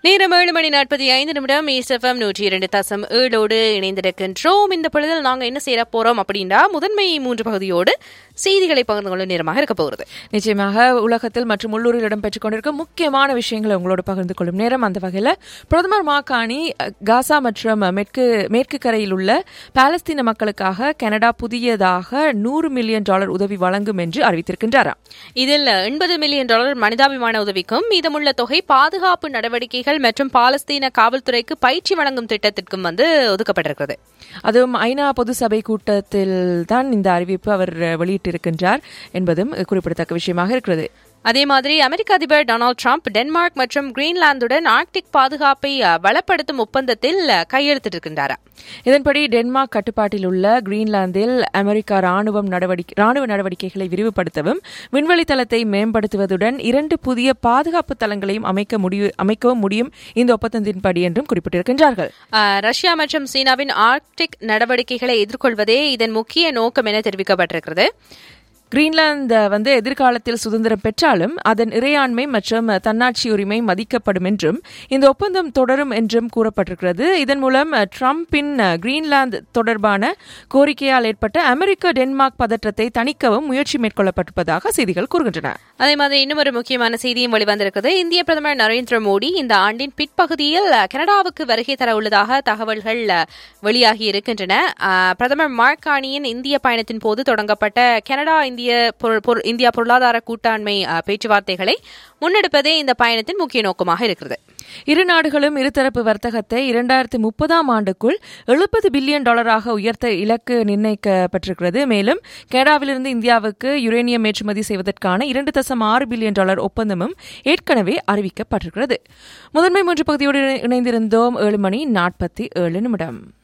நேரம் ஏழு மணி நாற்பத்தி ஐந்து நிமிடம் எஸ்எஃப்எம் நூற்றி இரண்டு தசம் ஏழோடு இணைந்திருக்கின்றோம் இந்த பொழுதில் நாங்க என்ன செய்ய போறோம் அப்படின்னா முதன்மை மூன்று பகுதியோடு செய்திகளை பகிர்ந்து கொள்ளும் நேரமாக இருக்க போகிறது நிச்சயமாக உலகத்தில் மற்றும் உள்ளூரில் இடம்பெற்றுக் கொண்டிருக்கும் முக்கியமான விஷயங்களை உங்களோடு பகிர்ந்து கொள்ளும் நேரம் அந்த வகையில் பிரதமர் மாகாணி அஹ், காசா மற்றும் மேற்கு மேற்கு கரையில் உள்ள பாலஸ்தீன மக்களுக்காக கனடா புதியதாக நூறு மில்லியன் டாலர் உதவி வழங்கும் என்று அறிவித்திருக்கின்றாராம் இதில் எண்பது மில்லியன் டாலர் மனிதாபிமான உதவிக்கும் மீதமுள்ள தொகை பாதுகாப்பு நடவடிக்கைகள் மற்றும் பாலஸ்தீன காவல்துறைக்கு பயிற்சி வழங்கும் திட்டத்திற்கும் வந்து ஒதுக்கப்பட்டிருக்கிறது அதுவும் ஐநா பொது சபை கூட்டத்தில் தான் இந்த அறிவிப்பு அவர் அஹ், வெளியிட்டிருக்கின்றார் என்பதும் குறிப்பிடத்தக்க விஷயமாக இருக்கிறது அதே மாதிரி அமெரிக்க அதிபர் டொனால்ட் ட்ரம்ப் டென்மார்க் மற்றும் கிரீன்லாந்துடன் ஆர்க்டிக் பாதுகாப்பை அஹ், பலப்படுத்தும் ஒப்பந்தத்தில் அஹ், கையெழுத்திட்டிருக்கின்றாரா இதன்படி டென்மார்க் கட்டுப்பாட்டில் உள்ள கிரீன்லாந்தில் அமெரிக்கா ராணுவம் நடவடிக்கை ராணுவ நடவடிக்கைகளை விரிவுபடுத்தவும் விண்வெளி தளத்தை மேம்படுத்துவதுடன் இரண்டு புதிய பாதுகாப்பு தளங்களையும் அமைக்க முடியும் அமைக்கவும் முடியும் இந்த ஒப்பந்தத்தின்படி என்றும் குறிப்பிட்டிருக்கின்றார்கள் அஹ், ரஷ்யா மற்றும் சீனாவின் ஆர்க்டிக் நடவடிக்கைகளை எதிர்கொள்வதே இதன் முக்கிய நோக்கம் என தெரிவிக்கப்பட்டிருக்கிறது கிரீன்லாந்து வந்து எதிர்காலத்தில் சுதந்திரம் பெற்றாலும் அதன் இறையாண்மை மற்றும் தன்னாட்சி உரிமை மதிக்கப்படும் என்றும் இந்த ஒப்பந்தம் தொடரும் என்றும் கூறப்பட்டிருக்கிறது இதன் மூலம் அஹ், ட்ரம்பின் அஹ், கிரீன்லாந்து தொடர்பான கோரிக்கையால் ஏற்பட்ட அமெரிக்க டென்மார்க் பதற்றத்தை தணிக்கவும் முயற்சி மேற்கொள்ளப்பட்டிருப்பதாக செய்திகள் கூறுகின்றன அதே மாதிரி இன்னும் ஒரு முக்கியமான செய்தியும் வெளிவந்திருக்கிறது இந்திய பிரதமர் நரேந்திர மோடி இந்த ஆண்டின் பிற்பகுதியில் அஹ், கனடாவுக்கு வருகை தர உள்ளதாக தகவல்கள் அஹ், வெளியாகி இருக்கின்றன அஹ், பிரதமர் மார்கானியின் இந்திய பயணத்தின் போது தொடங்கப்பட்ட கனடா இந்திய பொரு- பொரு- இந்தியா பொருளாதார கூட்டாண்மை அஹ், பேச்சுவார்த்தைகளை முன்னெடுப்பதே இந்த பயணத்தின் முக்கிய நோக்கமாக இருக்கிறது இரு நாடுகளும் இருதரப்பு வர்த்தகத்தை இரண்டாயிரத்தி முப்பதாம் ஆண்டுக்குள் எழுபது பில்லியன் டாலராக உயர்த்த இலக்கு நிர்ணயிக்கப்பட்டிருக்கிறது மேலும் கனடாவிலிருந்து இந்தியாவுக்கு யுரேனியம் ஏற்றுமதி செய்வதற்கான இரண்டு தசம் ஆறு பில்லியன் டாலர் ஒப்பந்தமும் ஏற்கனவே அறிவிக்கப்பட்டிருக்கிறது முதன்மை மூன்று பகுதியோடு இணைந்திருந்தோம் ஏழு மணி நாற்பத்தி ஏழு நிமிடம்